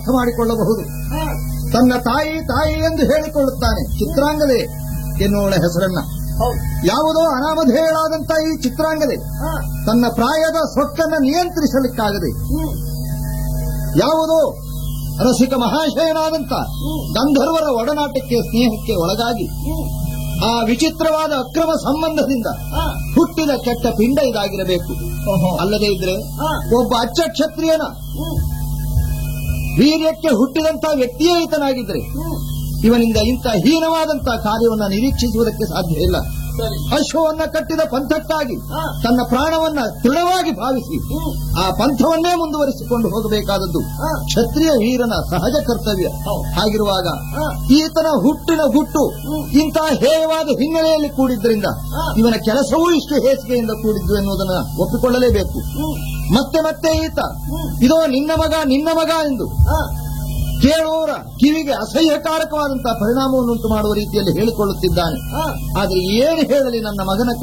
ಅರ್ಥ ಮಾಡಿಕೊಳ್ಳಬಹುದು ತನ್ನ ತಾಯಿ ತಾಯಿ ಎಂದು ಹೇಳಿಕೊಳ್ಳುತ್ತಾನೆ ಚಿತ್ರಾಂಗದೆ ಎನ್ನುವಳ ಹೆಸರನ್ನ ಹೌದು ಯಾವುದೋ ಅನಾಮಧೇಯಳಾದಂತ ಈ ಚಿತ್ರಾಂಗದೆ ಹಾ ತನ್ನ ಪ್ರಾಯದ ಸೊಕ್ಕನ್ನ ನಿಯಂತ್ರಿಸಲಿಕ್ಕಾಗದೆ ಹ್ಮ್ ಯಾವುದೋ ರಸಿಕ ಮಹಾಶಯನಾದಂತ ಗಂಧರ್ವರ ಒಡನಾಟಕ್ಕೆ ಸ್ನೇಹಕ್ಕೆ ಒಳಗಾಗಿ ಹ್ಮ್ ಆ ವಿಚಿತ್ರವಾದ ಅಕ್ರಮ ಸಂಬಂಧದಿಂದ ಹಾ ಹುಟ್ಟಿದ ಕೆಟ್ಟ ಪಿಂಡ ಇದಾಗಿರಬೇಕು ಓಹೋ ಅಲ್ಲದೆ ಇದ್ರೆ ಹಾ ಒಬ್ಬ ಅಚ್ಚ ಕ್ಷತ್ರಿಯನ ಹ್ಮ್ ವೀರ್ಯಕ್ಕೆ ಹುಟ್ಟಿದಂತ ವ್ಯಕ್ತಿಯೇ ಈತನಾಗಿದ್ರೆ ಹ್ಮ್ ಇವನಿಂದ ಇಂಥ ಹೀನವಾದಂತ ಕಾರ್ಯವನ್ನ ನಿರೀಕ್ಷಿಸುವುದಕ್ಕೆ ಸಾಧ್ಯ ಇಲ್ಲ ಸರಿ ಅಶ್ವವನ್ನ ಕಟ್ಟಿದ ಪಂಥಕ್ಕಾಗಿ ಹಾ ತನ್ನ ಪ್ರಾಣವನ್ನ ದೃಢವಾಗಿ ಭಾವಿಸಿ ಹ್ಮ್ ಆ ಪಂಥವನ್ನೇ ಮುಂದುವರಿಸಿಕೊಂಡು ಹೋಗಬೇಕಾದದ್ದು ಹಾ ಕ್ಷತ್ರಿಯ ವೀರನ ಸಹಜ ಕರ್ತವ್ಯ ಹೌದು. ಹಾಗಿರುವಾಗ ಹಾ ಈತನ ಹುಟ್ಟಿನ ಗುಟ್ಟು ಹ್ಮ್. ಇಂತಹ ಹೇಯವಾದ ಹಿನ್ನೆಲೆಯಲ್ಲಿ ಕೂಡಿದ್ದರಿಂದ ಹಾ. ಇವನ ಕೆಲಸವೂ ಇಷ್ಟು ಹೇಸಿಗೆಯಿಂದ ಕೂಡಿದ್ದು ಎನ್ನುವುದನ್ನು ಒಪ್ಪಿಕೊಳ್ಳಲೇಬೇಕು ಹ್ಮ್ ಮತ್ತೆ ಮತ್ತೆ ಈತ ಹ್ಮ್ ಇದೋ ನಿನ್ನ ಮಗ ನಿನ್ನ ಮಗ ಎಂದು ಹಾ ಕೇಳುವವರ ಕಿವಿಗೆ ಅಸಹ್ಯಕಾರಕವಾದಂತಹ ಪರಿಣಾಮವನ್ನುಂಟು ಮಾಡುವ ರೀತಿಯಲ್ಲಿ ಹೇಳಿಕೊಳ್ಳುತ್ತಿದ್ದಾನೆ ಹಾ ಆದರೆ ಏನು ಹೇಳಲಿ ನನ್ನ ಮಗನ